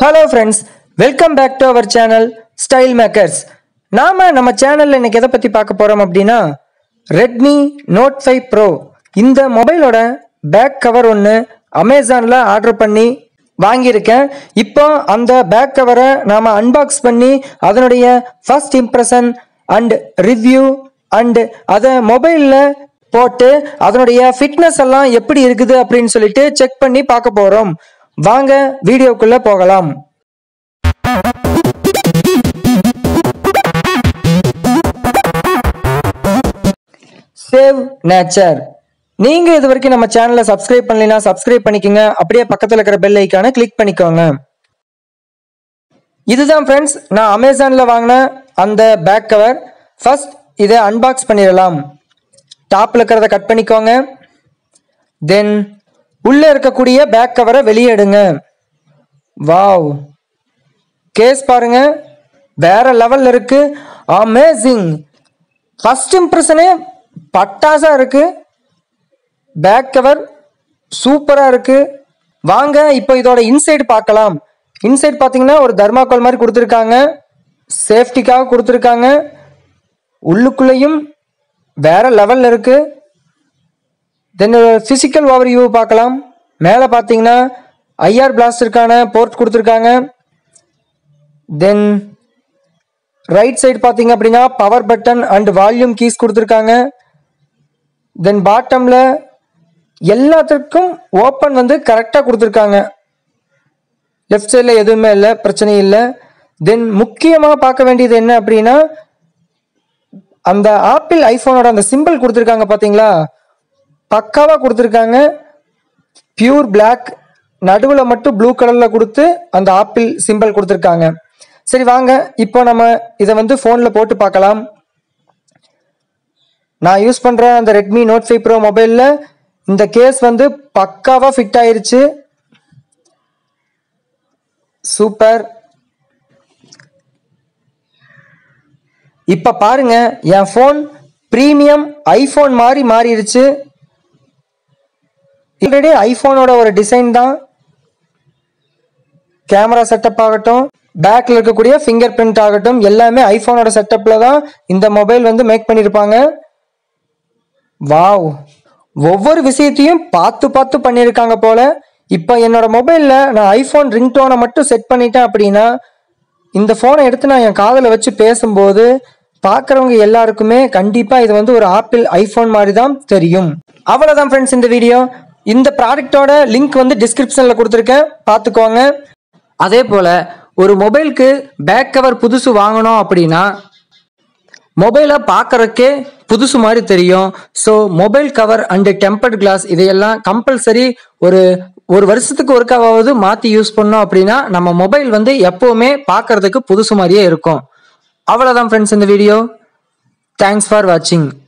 hello friends welcome back to our channel style makers நாம நம்ம சேனல்ல இன்னைக்கு எதை பத்தி பார்க்க போறோம் அப்படின்னா ரெட்மி நோட் ஃபைவ் ப்ரோ இந்த மொபைலோட பேக் கவர் ஒன்று அமேசானில் ஆர்டர் பண்ணி வாங்கியிருக்கேன் இப்போ அந்த பேக் கவரை நாம் அன்பாக்ஸ் பண்ணி அதனுடைய first impression and review and அதை மொபைலில் போட்டு அதனுடைய ஃபிட்னஸ் எல்லாம் எப்படி இருக்குது அப்படின்னு சொல்லிட்டு செக் பண்ணி பார்க்க போகிறோம் வாங்க வீடியோக்குள்ள போகலாம் சேவ் நேச்சர் நீங்க இது வரைக்கும் நம்ம சேனலை சப்ஸ்கிரைப் பண்ணலைன்னா சப்ஸ்கிரைப் பண்ணிக்கோங்க அப்படியே பக்கத்துல இருக்கிற பெல் ஐக்கானை கிளிக் பண்ணிக்கோங்க இதுதான் ஃப்ரெண்ட்ஸ் நான் அமேசான்ல வாங்கின அந்த பேக் கவர் ஃபர்ஸ்ட் இதை அன்பாக்ஸ் பண்ணிடலாம் டாப்ல இருக்கிறத கட் பண்ணிக்கோங்க தென் உள்ள இருக்கக்கூடிய பேக் கவரை வெளியே எடுங்க வாவ் கேஸ் பாருங்க வேற லெவல்ல இருக்கு அமேசிங் ஃபர்ஸ்ட் இம்ப்ரெஷனே பட்டாசா இருக்கு பேக் கவர் சூப்பரா இருக்கு வாங்க இப்போ இதோட இன்சைடு பார்க்கலாம் இன்சைட் பார்த்தீங்கன்னா ஒரு தர்மாக்கோல் மாதிரி கொடுத்துருக்காங்க சேஃப்டிக்காக கொடுத்துருக்காங்க உள்ளுக்குள்ளேயும் வேற லெவல்ல இருக்கு தென் ஃபிசிக்கல் ஓவர் வியூ பார்க்கலாம் மேலே பார்த்தீங்கன்னா ஐஆர் பிளாஸ்டருக்கான போர்ட் கொடுத்துருக்காங்க தென் ரைட் சைடு பார்த்தீங்க அப்படின்னா power button and volume keys கொடுத்துருக்காங்க தென் பாட்டமில் எல்லாத்துக்கும் ஓப்பன் வந்து கரெக்டாக கொடுத்துருக்காங்க லெஃப்ட் சைடில் எதுவுமே இல்லை பிரச்சனை இல்லை தென் முக்கியமாக பார்க்க வேண்டியது என்ன அப்படின்னா அந்த ஆப்பிள் ஐஃபோனோட அந்த சிம்பிள் கொடுத்துருக்காங்க பார்த்தீங்களா பக்காவாக கொடுத்துருக்காங்க பியூர் பிளாக் நடுவில் மட்டும் ப்ளூ கலரில் கொடுத்து அந்த ஆப்பிள் சிம்பிள் கொடுத்துருக்காங்க சரி வாங்க இப்போ நம்ம இதை வந்து ஃபோனில் போட்டு பார்க்கலாம் நான் யூஸ் பண்ணுற அந்த ரெட்மி நோட் ஃபைவ் ப்ரோ மொபைலில் இந்த கேஸ் வந்து பக்காவாக ஃபிட் ஆயிருச்சு சூப்பர் இப்போ பாருங்க என் ஃபோன் ப்ரீமியம் ஐஃபோன் மாதிரி மாறிடுச்சு ஆல்ரெடி ஐஃபோனோட ஒரு டிசைன் தான் கேமரா செட்டப் ஆகட்டும் பேக்கில் இருக்கக்கூடிய ஃபிங்கர் பிரிண்ட் ஆகட்டும் எல்லாமே ஐஃபோனோட செட்டப்பில் தான் இந்த மொபைல் வந்து மேக் பண்ணியிருப்பாங்க வாவ் ஒவ்வொரு விஷயத்தையும் பார்த்து பார்த்து பண்ணியிருக்காங்க போல இப்போ என்னோட மொபைலில் நான் ஐஃபோன் ரிங்டோனை மட்டும் செட் பண்ணிட்டேன் அப்படின்னா இந்த ஃபோனை எடுத்து நான் என் காதில் வச்சு பேசும்போது பார்க்குறவங்க எல்லாருக்குமே கண்டிப்பாக இது வந்து ஒரு ஆப்பிள் ஐஃபோன் மாதிரி தான் தெரியும் அவ்வளோதான் ஃப்ரெண்ட்ஸ் இந்த வீடியோ இந்த ப்ராடக்டோட லிங்க் வந்து டிஸ்கிரிப்ஷனில் கொடுத்துருக்கேன் பார்த்துக்கோங்க அதே போல் ஒரு மொபைலுக்கு பேக் கவர் புதுசு வாங்கணும் அப்படின்னா மொபைலை பார்க்கறக்கே புதுசு மாதிரி தெரியும் so mobile cover and tempered glass இதையெல்லாம் கம்பல்சரி ஒரு ஒரு வருஷத்துக்கு ஒருக்காவது மாற்றி யூஸ் பண்ணோம் அப்படின்னா நம்ம மொபைல் வந்து எப்போவுமே பார்க்கறதுக்கு புதுசு மாதிரியே இருக்கும் அவ்வளோதான் ஃப்ரெண்ட்ஸ் இந்த வீடியோ தேங்க்ஸ் ஃபார் வாட்சிங்